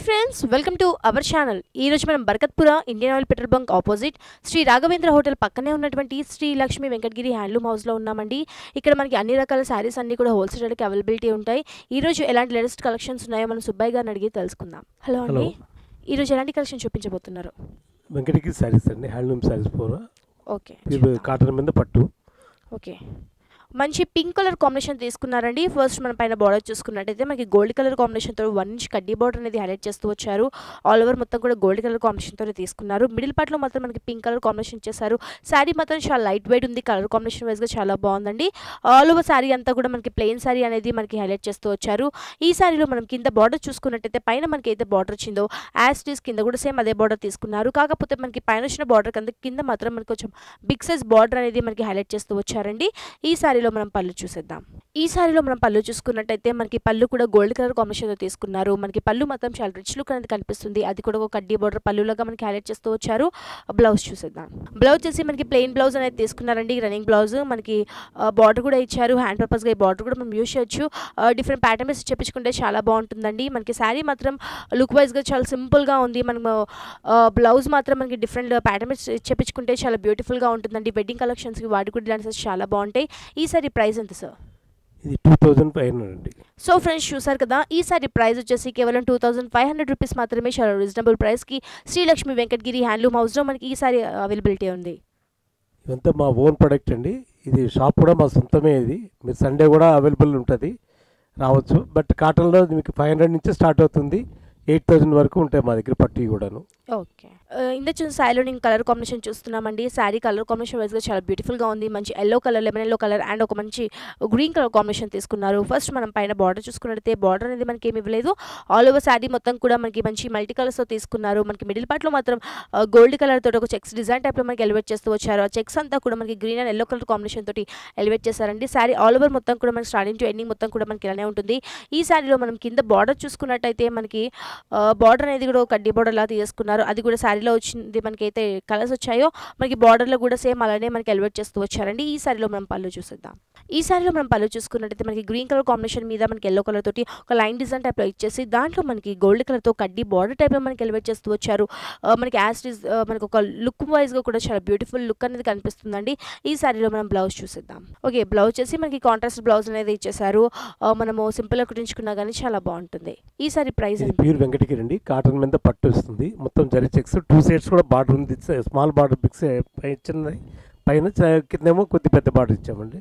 Hi friends welcome to our channel ఈ రోజు మనం Barkatpura Indian oil petrol bunk opposite Shri Raghavendra hotel పక్కనే ఉన్నటువంటి శ్రీ లక్ష్మి వెంకటగిరి హ్యాండ్లూమ్ హౌస్లో ఉన్నామండి ఇక్కడ మనకి అన్ని రకాల శారీస్ అన్ని కూడా హోల్సేల్ రేట్కి అవైలబిలిటీ ఉంటాయి ఈ రోజు ఎలాంటి లేటెస్ట్ కలెక్షన్స్ ఉన్నాయో మనం సుబ్బయ్య గారిని అడిగి తెలుసుకుందాం హలో అండి హలో. ఈ రోజు ఎలాంటి కలెక్షన్ చూపించబోతున్నారు వెంకటగిరి శారీస్ అండి హ్యాండ్లూమ్ శారీస్ పూర ఓకే ఇది కాటన్ మీద పట్టు ఓకే మంచి పింక్ కలర్ కాంబినేషన్ తీసుకున్నారండి ఫస్ట్ మన పైన బార్డర్ చూసుకున్నట్టయితే మనకి గోల్డ్ కలర్ కాంబినేషన్తో వన్ ఇంచ్ కడ్డీ బార్డర్ అనేది హైలైట్ చేస్తూ వచ్చారు ఆల్ ఓవర్ మొత్తం కూడా గోల్డ్ కలర్ కాంబినేషన్తో తీసుకున్నారు మిడిల్ పార్ట్లో మాత్రం మనకి పింక్ కలర్ కాంబినేషన్ ఇచ్చేసారు శారీ మాత్రం చాలా లైట్ వెయిట్ ఉంది కలర్ కాంబినేషన్ వైజ్గా చాలా బాగుందండి ఆల్ ఓవర్ శారీ అంతా కూడా మనకి ప్లెయిన్ శారీ అనేది మనకి హైలైట్ చేస్తూ వచ్చారు ఈ శారీలో మనం కింద బార్డర్ చూసుకున్నట్టయితే పైన మనకి అయితే బార్డర్ వచ్చిందో యాజ్ టీస్ కింద కూడా సేమ్ అదే బార్డర్ తీసుకున్నారు కాకపోతే మనకి పైన వచ్చిన బార్డర్ కింద కింద మాత్రం మనకి కొంచెం బిగ్ సైజ్ బార్డర్ అనేది మనకి హైలైట్ చేస్తూ వచ్చారండి ఈ శారీలో మనం పళ్ళు చూసేద్దాం ఈ శారీలో మనం పళ్ళు చూసుకున్నట్టయితే మనకి పళ్ళు కూడా గోల్డ్ కలర్ కాంబినేషన్తో తీసుకున్నారు మనకి పళ్ళు మాత్రం చాలా రిచ్ లుక్ అనేది కనిపిస్తుంది అది కూడా ఒక కడ్డీ బార్డర్ పళ్ళులాగా మనకి హైలైట్ చేస్తూ వచ్చారు బ్లౌజ్ చూసేద్దాం బ్లౌజ్ చేసి మనకి ప్లెయిన్ బ్లౌజ్ అనేది తీసుకున్నారండి రన్నింగ్ బ్లౌజ్ మనకి బార్డర్ కూడా ఇచ్చారు హ్యాండ్ పర్పస్గా ఈ బార్డర్ కూడా మనం యూస్ చేయొచ్చు డిఫరెంట్ ప్యాటర్న్స్ చెప్పించుకుంటే చాలా బాగుంటుందండి మనకి శారీ మాత్రం లుక్ వైజ్గా చాలా సింపుల్గా ఉంది మనము బ్లౌజ్ మాత్రం మనకి డిఫరెంట్ ప్యాటర్న్స్ చెప్పించుకుంటే చాలా బ్యూటిఫుల్గా ఉంటుందండి వెడ్డింగ్ కలెక్షన్స్కి వాటి కూడా డిజైన్స్ చాలా బాగుంటాయి ఈ సారీ ప్రైస్ ఎంత సార్ ఇది టూ థౌజండ్ ఫైవ్ హండ్రెడ్ అండి సో ఫ్రెండ్స్ చూసారు కదా ఈ సారీ ప్రైస్ వచ్చేసి కేవలం two thousand five hundred rupees మాత్రమే చాలా రీజనబుల్ ప్రైస్కి శ్రీలక్ష్మి వెంకటగిరి హ్యాండ్లూమ్ హౌస్లో మనకి ఈ సారీ అవైలబిలిటీ ఉంది ఇదంతా మా ఓన్ ప్రొడక్ట్ అండి ఇది షాప్ కూడా మా సొంతమే ఇది మీరు సండే కూడా అవైలబుల్ ఉంటుంది రావచ్చు బట్ కాటన్లో మీకు ఫైవ్ హండ్రెడ్ నుంచి స్టార్ట్ అవుతుంది ఎయిట్ థౌజండ్ వరకు ఉంటాయి మా దగ్గర పట్టు కూడాను ఓకే ఇంత చూసిన శారీలో నేను కలర్ కాంబినేషన్ చూస్తున్నామండి శారీ కలర్ కాంబినేషన్ వైజ్గా చాలా బ్యూటిఫుల్గా ఉంది మంచి yellow colour lemon yellow colour and ఒక మంచి గ్రీన్ కలర్ కాంబినేషన్ తీసుకున్నారు ఫస్ట్ మనం పైన బార్డర్ చూసుకున్నట్టయితే బార్డర్ అనేది మనకి ఏమి ఇవ్వలేదు ఆల్ ఓవర్ శారీ మొత్తం కూడా మనకి మంచి మల్టీ కలర్స్తో తీసుకున్నారు మనకి మిడిల్ పార్ట్లో మాత్రం గోల్డ్ కలర్ తోటి ఒక చెక్స్ డిజైన్ టైప్లో మనకి ఎలివేట్ చేస్తూ వచ్చారు ఆ చెక్స్ అంతా కూడా మనకి green and yellow colour combination తోటి ఎలివేట్ చేశారండి శారీ ఆల్ ఓవర్ మొత్తం కూడా మనకి స్టార్టింగ్ టు ఎండింగ్ మొత్తం కూడా మనకి ఇలానే ఉంటుంది ఈ శారీలో మనం కింద బార్డర్ చూసుకున్నట్టయితే మనకి బార్డర్ అనేది కూడా ఒక కడ్డీ బార్డర్ లా తీసుకున్నారు అది కూడా శారీలో వచ్చింది మనకి అయితే కలర్స్ వచ్చాయో మనకి బార్డర్లో కూడా సేమ్ అలానే మనకి ఎలివేట్ చేస్తూ వచ్చారండి ఈ శారీలో మనం పళ్ళు చూసేద్దాం ఈ శారీలో మనం పళ్ళు చూసుకున్నట్టయితే మనకి గ్రీన్ కలర్ కాంబినేషన్ మీద మనకి ఎల్లో కలర్ తోటి ఒక లైన్ డిజైన్ టైప్లో ఇచ్చేసి దాంట్లో మనకి గోల్డ్ కలర్తో కడ్డీ బార్డర్ టైప్లో మనకి ఎలివేట్ చేస్తూ వచ్చారు ఆ, మనకి యాజ్ ఇస్ మనకి ఒక లుక్ వైజ్గా కూడా చాలా బ్యూటిఫుల్ లుక్ అనేది కనిపిస్తుందండి ఈ శారీలో మనం బ్లౌజ్ చూసేద్దాం ఓకే బ్లౌజ్ చేసి మనకి కాంట్రాస్ట్ బ్లౌజ్ అనేది ఇచ్చేసారు ఆ, మనము సింపుల్గా కుట్టించుకున్నా కానీ చాలా బాగుంటుంది ఈ సారీ ప్రైస్ ఇది ప్యూర్ వెంకటగిరి అండి కాటన్ మీద పట్టు వస్తుంది మొత్తం జరి చెక్స్ టూ సైడ్స్ కూడా బార్డర్ ఉంది స్మాల్ బార్డర్ బిక్స్ చిన్న పైన చ- కిందేమో కొద్ది పెద్ద బార్డర్ ఇచ్చామండి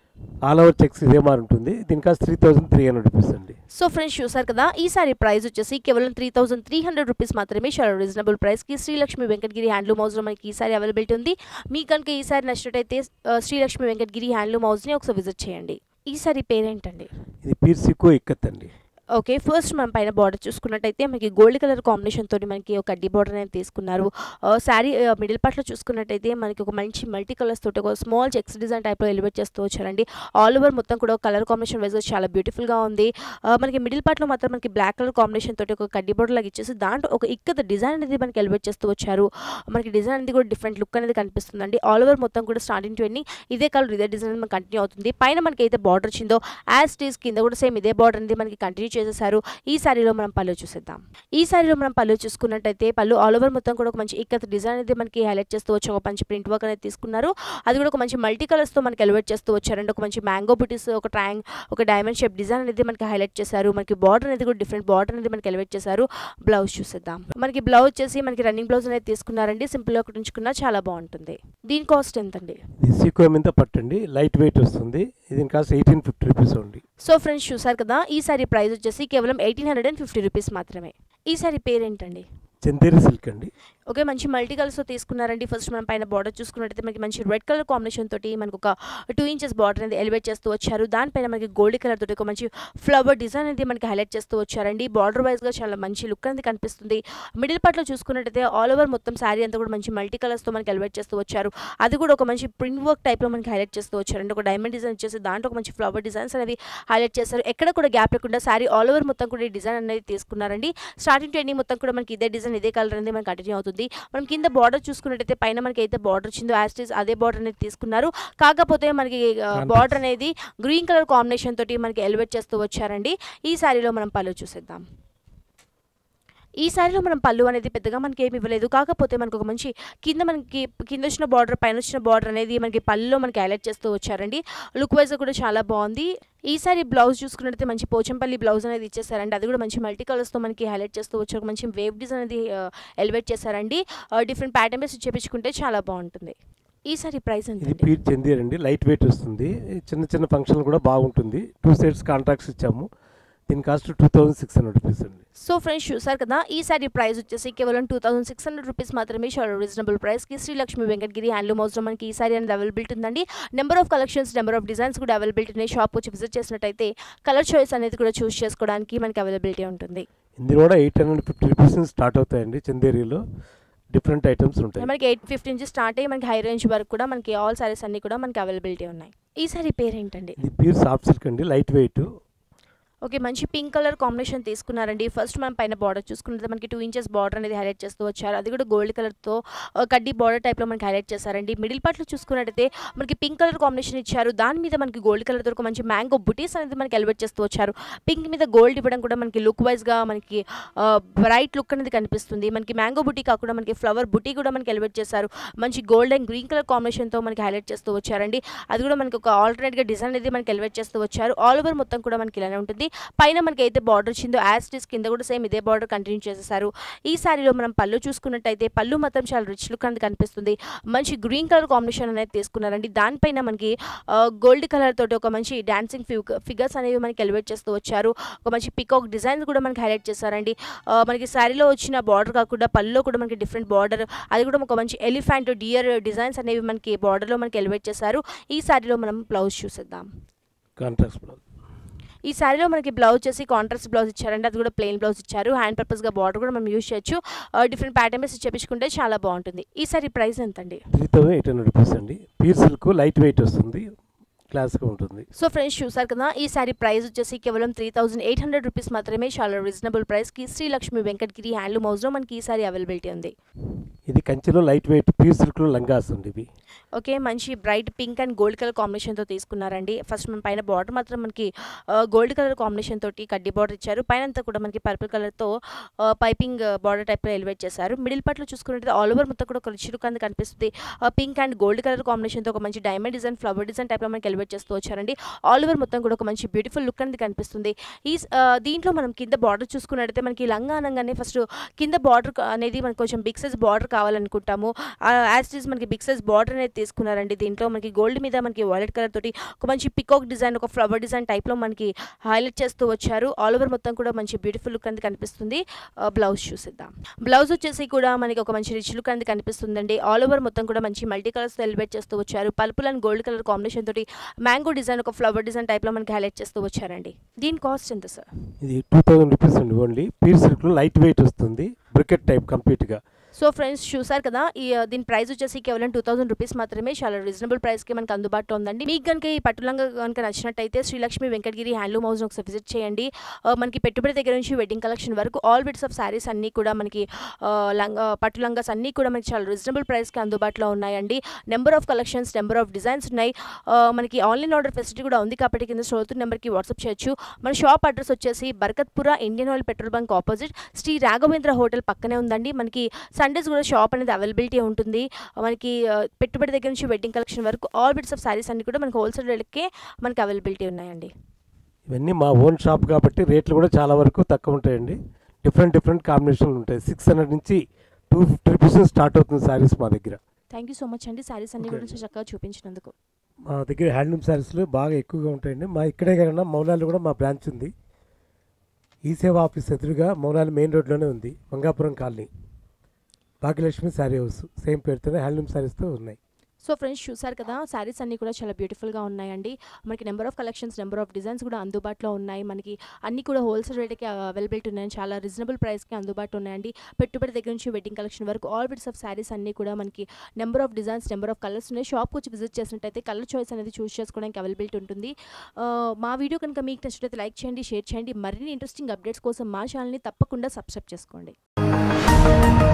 ఆల్ ఓవర్ చెక్స్ ఇదే మారి ఉంటుంది దీని cost three thousand three hundred rupees అండి సో ఫ్రెండ్స్ చూసారు కదా ఈ సారీ ప్రైస్ వచ్చేసి కేవలం three thousand three hundred rupees మాత్రమే చాలా రీజనబుల్ ప్రైస్కి శ్రీలక్ష్మి వెంకటగిరి హ్యాండ్లూమ్ హౌస్లో మనకి ఈ సారీ అవైలబిలిటీ ఉంది మీ కనుక ఈ సారీ నచ్చినట్టయితే ఆ, శ్రీలక్ష్మి వెంకటగిరి హ్యాండ్లూమ్ హౌస్ని ఒకసారి విజిట్ చేయండి ఈ సారీ పేరేంటండి ఇది పీర్ సిక్కో ఇక్కత్ అండి ఓకే ఫస్ట్ మనం పైన బార్డర్ చూసుకున్నట్టయితే మనకి గోల్డ్ కలర్ కాంబినేషన్ తోటి మనకి ఒక కడ్డీ బార్డర్ అనేది తీసుకున్నారు శారీ మిడిల్ పార్ట్లో చూసుకున్నట్టయితే మనకి ఒక మంచి మల్టీ కలర్స్ తోటి ఒక స్మాల్ చెక్స్ డిజైన్ టైప్లో ఎలివేట్ చేస్తూ వచ్చారండి ఆల్ ఓవర్ మొత్తం కూడా కలర్ కాంబినేషన్ వైజ్గా చాలా బ్యూటిఫుల్గా ఉంది ఆ, మనకి మిడిల్ పార్ట్లో మాత్రం మనకి బ్లాక్ కలర్ కాంబినేషన్ తోటి ఒక కడ్డీ బార్డర్ లాగా ఇచ్చేసి దాంట్లో ఒక ఇక్కత డిజైన్ అనేది మనకి ఎలివేట్ చేస్తూ వచ్చారు మనకి డిజైన్ అనేది కూడా డిఫరెంట్ లుక్ అనేది కనిపిస్తుందండి ఆల్ ఓవర్ మొత్తం కూడా స్టార్టింగ్ టు ఎండింగ్ ఇదే కలర్ ఇదే డిజైన్ మనకి కంటిన్యూ అవుతుంది పైన మనకి అయితే బార్డర్ వచ్చిందో యాజ్ టీస్ కింద కూడా సేమ్ ఇదే బార్డర్ అనేది మనకి కంటిన్యూ చేసేసారు ఈ శారీలో మనం పళ్ళు చూసేద్దాం ఈ శారీలో మనం పళ్ళు చూసుకున్నట్టయితే పళ్ళు ఆల్ ఓవర్ మొత్తం కూడా ఒక మంచి ఇక్కత డిజైన్ అనేది మనకి హైలైట్ చేస్తూ వచ్చి ఒక మంచి ప్రింట్ వర్క్ అనేది తీసుకున్నారు అది కూడా ఒక మంచి మల్టీ కలర్స్తో మనకి ఎలివేట్ చేస్తూ వచ్చారండి ఒక మంచి మ్యాంగో బుటీస్ ఒక ట్రాంగ్ ఒక డైమండ్ షేప్ డిజైన్ అనేది మనకి హైలైట్ చేశారు మనకి బార్డర్ అనేది కూడా డిఫరెంట్ బార్డర్ అనేది మనకి ఎలివేట్ చేశారు బ్లౌజ్ చూసేద్దాం మనకి బ్లౌజ్ వచ్చేసి మనకి రన్నింగ్ బ్లౌజ్ అనేది తీసుకున్నారండి సింపుల్గా కుట్టించుకున్నా చాలా బాగుంటుంది దీని కాస్ట్ ఎంతండి ఇది సీకో మీద పట్టండి లైట్ వెయిట్ వస్తుంది దీని కాస్ట్ ఎయిటీన్ ఫిఫ్టీ రూపీస్ అండి సో ఫ్రెండ్స్ చూసారు కదా ఈ సారీ ప్రైస్ వచ్చేసి కేవలం eighteen hundred and fifty rupees మాత్రమే ఈ సారీ పేరేంటండి చందేరి సిల్క్ అండి ఓకే మంచి మల్టీ కలర్స్తో తీసుకున్నారండి ఫస్ట్ మనం పైన బార్డర్ చూసుకున్నట్టయితే మనకి మంచి రెడ్ కలర్ కాంబినేషన్ తోటి మనకు ఒక టూ ఇంచెస్ బార్డర్ అనేది ఎలివేట్ చేస్తూ వచ్చారు దానిపైన మనకి గోల్డ్ కలర్ తోటి ఒక మంచి ఫ్లవర్ డిజైన్ అనేది మనకి హైలైట్ చేస్తూ వచ్చారండి బార్డర్ వైజ్గా చాలా మంచి లుక్ అనేది కనిపిస్తుంది మిడిల్ పార్ట్లో చూసుకున్నట్టయితే ఆల్ ఓవర్ మొత్తం శారీ అంతా కూడా మంచి మల్టీ కలర్స్తో మనకి ఎలివేట్ చేస్తూ వచ్చారు అది కూడా ఒక మంచి ప్రింట్ వర్క్ టైప్లో మనకి హైలైట్ చేస్తూ వచ్చారండి ఒక డైమండ్ డిజైన్ వచ్చేసి దాంట్లో ఒక మంచి ఫ్లవర్ డిజైన్స్ అనేవి హైలైట్ చేస్తారు ఎక్కడ కూడా గ్యాప్ లేకుండా శారీ ఆల్ ఓవర్ మొత్తం కూడా ఈ డిజైన్ అనేది తీసుకున్నారండి స్టార్టింగ్ టు ఎండింగ్ మొత్తం కూడా మనకి ఇదే డిజైన్ ఇదే కలర్ అనేది మనకి కంటిన్యూ అవుతుంది మనం కింద బార్డర్ చూసుకున్నట్టయితే పైన మనకి అయితే బార్డర్ వచ్చిందో యాస్టీస్ అదే బార్డర్ అనేది తీసుకున్నారు కాకపోతే మనకి బార్డర్ అనేది గ్రీన్ కలర్ కాంబినేషన్ తోటి మనకి ఎలివేట్ చేస్తూ వచ్చారండి ఈ శారీలో మనం పళ్ళు చూసేద్దాం ఈ శారీలో మనం పళ్ళు అనేది పెద్దగా మనకి ఏమి ఇవ్వలేదు కాకపోతే మనకు ఒక మంచి కింద మనకి కింద వచ్చిన బార్డర్ పైన వచ్చిన బార్డర్ అనేది మనకి పళ్ళులో మనకి హైలైట్ చేస్తూ వచ్చారండి లుక్ వైజ్ కూడా చాలా బాగుంది ఈ సారీ బ్లౌజ్ చూసుకున్నట్టయితే మంచి పోచంపల్లి బ్లౌజ్ అనేది ఇచ్చేసారండి అది కూడా మంచి మల్టీ కలర్స్తో మనకి హైలైట్ చేస్తూ వచ్చారు మంచి వేవ్ డిజైన్ అనేది ఎలివేట్ చేశారండి డిఫరెంట్ ప్యాటర్న్ బేస్ చేపించుకుంటే చాలా బాగుంటుంది ఈ సారీ ప్రైస్ ఇది ఎంత పీర్ చందీర్ అండి లైట్ వెయిట్ వస్తుంది చిన్న చిన్న ఫంక్షన్లు కూడా బాగుంటుంది టూ సైడ్స్ కాంట్రాక్ట్స్ ఇచ్చాము దీని cost two thousand six hundred rupees అండి సో ఫ్రెండ్స్ చూసారు కదా ఈ సారీ ప్రైస్ వచ్చేసి కేవలం two thousand six hundred rupees మాత్రమే చాలా రీజనబుల్ ప్రైస్కి శ్రీలక్ష్మి వెంకటగిరి హ్యాండ్లూమ్ హౌస్లో మనకి ఈ సారీ అనేది అవైలబిలిటీ ఉందండి number of collections number of designs కూడా అవైలబిలిటీ ఉన్నాయి షాప్ వచ్చి విజిట్ చేసినట్టయితే కలర్ చాయిస్ అనేది కూడా చూస్ చేసుకోవడానికి మనకి అవైలబిలిటీ ఉంటుంది ఇందులో కూడా ఎయిట్ హండ్రెడ్ ఫిఫ్టీ రూపీస్ నుంచి స్టార్ట్ అవుతాయండి చందేరిలో డిఫరెంట్ ఐటమ్స్ ఉంటాయి మనకి ఎయిట్ ఫిఫ్టీ నుంచి స్టార్ట్ అయ్యి మనకి హై రేంజ్ వరకు కూడా మనకి ఆల్ సారీస్ అన్ని కూడా మనకి అవైలబిలిటీ ఉన్నాయి ఈ సారీ పేరేంటండి ఇది ప్యూర్ సాఫ్ట్ సిల్క్ అండి లైట్ వెయిట్ ఓకే మంచి పింక్ కలర్ కాంబినేషన్ తీసుకున్నారండి ఫస్ట్ మనం పైన బార్డర్ చూసుకుంటే మనకి టూ ఇంచెస్ బార్డర్ అనేది హైలైట్ చేస్తూ వచ్చారు అది కూడా గోల్డ్ కలర్తో కడ్డీ బార్డర్ టైప్లో మనకి హైలైట్ చేశారండి మిడిల్ పార్ట్లో చూసుకున్నట్టయితే మనకి పింక్ కలర్ కాంబినేషన్ ఇచ్చారు దాని మీద మనకి గోల్డ్ కలర్తో ఒక మంచి మ్యాంగో బుటీస్ అనేది మనకి ఎలివేట్ చేస్తూ వచ్చారు పింక్ మీద గోల్డ్ ఇవ్వడం కూడా మనకి లుక్ వైజ్గా మనకి బ్రైట్ లుక్ అనేది కనిపిస్తుంది మనకి మ్యాంగో బుటీ కాకుండా మనకి ఫ్లవర్ బుటీ కూడా మనకి ఎలివేట్ చేశారు మంచి గోల్డ్ అండ్ గ్రీన్ కలర్ కాంబినేషన్తో మనకి హైలైట్ చేస్తూ వచ్చారండి అది కూడా మనకి ఒక ఆల్టర్నేట్గా డిజైన్ అనేది మనకి ఎలివేట్ చేస్తూ వచ్చారు ఆల్ ఓవర్ మొత్తం కూడా మనకి ఇలానే ఉంటుంది పైన మనకి అయితే బార్డర్ వచ్చిందో యాజ్ ఇట్ ఇస్ కింద కూడా సేమ్ ఇదే బార్డర్ కంటిన్యూ చేసేసారు ఈ సారీలో మనం పళ్ళు చూసుకున్నట్టయితే పళ్ళు మాత్రం చాలా రిచ్ లుక్ అనేది కనిపిస్తుంది మంచి గ్రీన్ కలర్ కాంబినేషన్ అనేది తీసుకున్నారండి దానిపైన మనకి గోల్డ్ కలర్ తోటి ఒక మంచి డాన్సింగ్ ఫిగర్స్ అనేవి మనకి ఎలివేట్ చేస్తూ వచ్చారు ఒక మంచి పికాక్ డిజైన్స్ కూడా మనకి హైలైట్ చేశారండి ఆ, మనకి శారీలో వచ్చిన బార్డర్ కాకుండా పళ్ళులో కూడా మనకి డిఫరెంట్ బార్డర్ అది కూడా ఒక మంచి ఎలిఫెంట్ డియర్ డిజైన్స్ అనేవి మనకి బార్డర్లో మనకి ఎలివేట్ చేశారు ఈ శారీలో మనం బ్లౌజ్ చూసేద్దాం కాంట్రాక్ట్స్ బ్లౌజ్ ఈ శారీలో మనకి బ్లౌజ్ వచ్చేసి కాంట్రాస్ట్ బ్లౌజ్ ఇచ్చారండి అది కూడా ప్లెయిన్ బ్లౌజ్ ఇచ్చారు హ్యాండ్ పర్పస్గా బార్డర్ కూడా మనం యూజ్ చేయొచ్చు డిఫరెంట్ ప్యాటర్న్స్ చేపించుకుంటే చాలా బాగుంటుంది ఈ సారీ ప్రైస్ ఎంత అండి three thousand eight hundred rupees అండి ప్యూర్ సిల్క్ లైట్ వెయిట్ వస్తుంది క్లాస్గా ఉంటుంది సో ఫ్రెండ్స్ చూసారు కదా ఈ సారీ ప్రైస్ వచ్చేసి కేవలం three thousand eight hundred rupees మాత్రమే చాలా రీజనబుల్ ప్రైస్కి శ్రీలక్ష్మి వెంకటగిరి హ్యాండ్లూమ్ హౌస్లో మనకి ఈ సారీ అవైలబిలిటీ ఉంది ఇది కంచిలో లైట్ వెయిట్ ప్యూర్ సిల్క్లో లంగాస్ ఉంది ఇవి ఓకే మంచి bright pink and gold colour కాంబినేషన్తో తీసుకున్నారండి ఫస్ట్ మన పైన బార్డర్ మాత్రం మనకి గోల్డ్ కలర్ కాంబినేషన్ తోటి కడ్డీ బార్డర్ ఇచ్చారు పైన అంతా కూడా మనకి పర్పుల్ కలర్తో పైపింగ్ బార్డర్ టైప్లో ఎలివేట్ చేశారు మిడిల్ పార్ట్లో చూసుకున్నట్టు ఆల్ ఓవర్ మొత్తం కూడా ఒక రిచ్ లుక్ అనేది కనిపిస్తుంది పింక్ అండ్ గోల్డ్ కలర్ కాంబినేషన్తో ఒక మంచి డైమండ్ డిజైన్ ఫ్లవర్ డిజైన్ టైప్లో మనకి ఎలివేట్ చేస్తూ వచ్చారండి ఆల్ ఓవర్ మొత్తం కూడా ఒక మంచి బ్యూటిఫుల్ లుక్ అనేది కనిపిస్తుంది ఈ ఆ, దీంట్లో మనం కింద బార్డర్ చూసుకున్నట్టయితే మనకి లంగా అనగానే ఫస్ట్ కింద బార్డర్ అనేది మనకి కొంచెం బిగ్ సైజ్ బార్డర్ కావాలనుకుంటాము యాజ్ ఇస్ మనకి బిగ్ సైజ్ బార్డర్ అనేది తీసుకున్నారండి దీంట్లో మనకి గోల్డ్ మీద మనకి వాలెట్ కలర్ తోటి ఒక మంచి పికాక్ డిజైన్ ఒక ఫ్లవర్ డిజైన్ టైప్లో మనకి హైలైట్ చేస్తూ వచ్చారు ఆల్ ఓవర్ మొత్తం కూడా మంచి బ్యూటిఫుల్ లుక్ అనేది కనిపిస్తుంది బ్లౌజ్ చూసిద్దాం బ్లౌజ్ వచ్చేసి కూడా మనకి ఒక మంచి రిచ్ లుక్ అనేది కనిపిస్తుందండి ఆల్ ఓవర్ మొత్తం కూడా మంచి మల్టీ కలర్స్ ఎలివేట్ చేస్తూ వచ్చారు purple and gold colour combination తోటి మ్యాంగో డిజైన్ ఒక ఫ్లవర్ డిజైన్ టైప్లో మనకి హైలైట్ చేస్తూ వచ్చారండి దీని కాస్ట్ ఎంత సార్ ఇది టూ థౌజండ్ రూపీస్ అండి ఓన్లీ ప్యూర్ సిల్క్లో లైట్ వెయిట్ వస్తుంది బ్రికెట్ టైప్ కంప్లీట్గా సో ఫ్రెండ్స్ చూసారు కదా ఈ ఆ, దీని ప్రైస్ వచ్చేసి కేవలం టూ థౌసండ్ రూపీస్ మాత్రమే చాలా రీజనబుల్ ప్రైస్కి మనకి అందుబాటులో ఉందండి మీకు కనుక ఈ పట్టులంగా కనుక నచ్చినట్టయితే శ్రీలక్ష్మి వెంకటగిరి హ్యాండ్లూమ్ హౌస్ ఒకసారి విజిట్ చేయండి ఆ, మనకి పెట్టుబడి దగ్గర నుంచి వెడ్డింగ్ కలెక్షన్ వరకు ఆల్ బిట్స్ ఆఫ్ శారీస్ అన్నీ కూడా మనకి ఆ, లంగా పట్టు లంగాస్ అన్నీ కూడా మనకి చాలా రీజనబుల్ ప్రైస్కి అందుబాటులో ఉన్నాయండి number of collections number of designs ఉన్నాయి ఆ, మనకి ఆన్లైన్ ఆర్డర్ ఫెసిలిటీ కూడా ఉంది కాబట్టి కింద స్టోర్ నెంబర్కి వాట్సాప్ చేయొచ్చు మన షాప్ అడ్రస్ వచ్చేసి Barkatpura Indian oil petrol bunk opposite Shri Raghavendra hotel పక్కనే ఉందండి మనకి సండేస్ కూడా షాప్ అనేది అవైలబిలిటీ ఉంటుంది మనకి ఆ, పెట్టుబడి దగ్గర నుంచి వెడ్డింగ్ కలెక్షన్ వరకు ఆల్ బిట్స్ ఆఫ్ శారీస్ అన్ని కూడా మనకి హోల్సేల్ రేట్కే మనకి అవైలబిలిటీ ఉన్నాయండి ఇవన్నీ మా ఓన్ షాప్ కాబట్టి రేట్లు కూడా చాలా వరకు తక్కువ ఉంటాయండి డిఫరెంట్ డిఫరెంట్ కాంబినేషన్లు ఉంటాయి సిక్స్ హండ్రెడ్ నుంచి టూ ఫిఫ్టీ రూపీస్ స్టార్ట్ అవుతుంది శారీస్ మా దగ్గర థ్యాంక్ యూ సో మచ్ అండి శారీస్ అన్ని కూడా Okay. చక్కగా చూపించినందుకు మా దగ్గర హ్యాండ్లూమ్ శారీస్లు బాగా ఎక్కువగా ఉంటాయండి మా ఇక్కడే కాకుండా మౌనాలు కూడా మా బ్రాంచ్ ఉంది ఈ సేవా ఆఫీస్ ఎదురుగా మౌనాలు మెయిన్ రోడ్లోనే ఉంది Mangapuram colony Bhagyalakshmi sari house same పేరుతోనే హ్యాండ్లూమ్ శారీస్తో ఉన్నాయి సో ఫ్రెండ్స్ చూసారు కదా శారీస్ అన్ని కూడా చాలా బ్యూటిఫుల్గా ఉన్నాయండి మనకి number of collections number of designs కూడా అందుబాటులో ఉన్నాయి మనకి అన్ని కూడా హోల్సేల్ రేట్కి అవైలబిలిటీ ఉన్నాయి చాలా రీజనబుల్ ప్రైస్కి అందుబాటులో ఉన్నాయండి పెట్టుబడి దగ్గర నుంచి వెడ్డింగ్ కలెక్షన్ వరకు ఆల్ బిట్స్ ఆఫ్ శారీస్ అన్ని కూడా మనకి number of designs number of colours ఉన్నాయి షాప్కి వచ్చి విజిట్ చేసినట్టయితే కలర్ చాయిస్ అనేది చూస్ చేసుకోవడానికి అవైలబిలిటీ ఉంటుంది ఆ, మా వీడియో కనుక మీకు నచ్చినట్లయితే లైక్ చేయండి షేర్ చేయండి మరిన్ని ఇంట్రెస్టింగ్ అప్డేట్స్ కోసం మా ఛానల్ని తప్పకుండా సబ్స్క్రైబ్ చేసుకోండి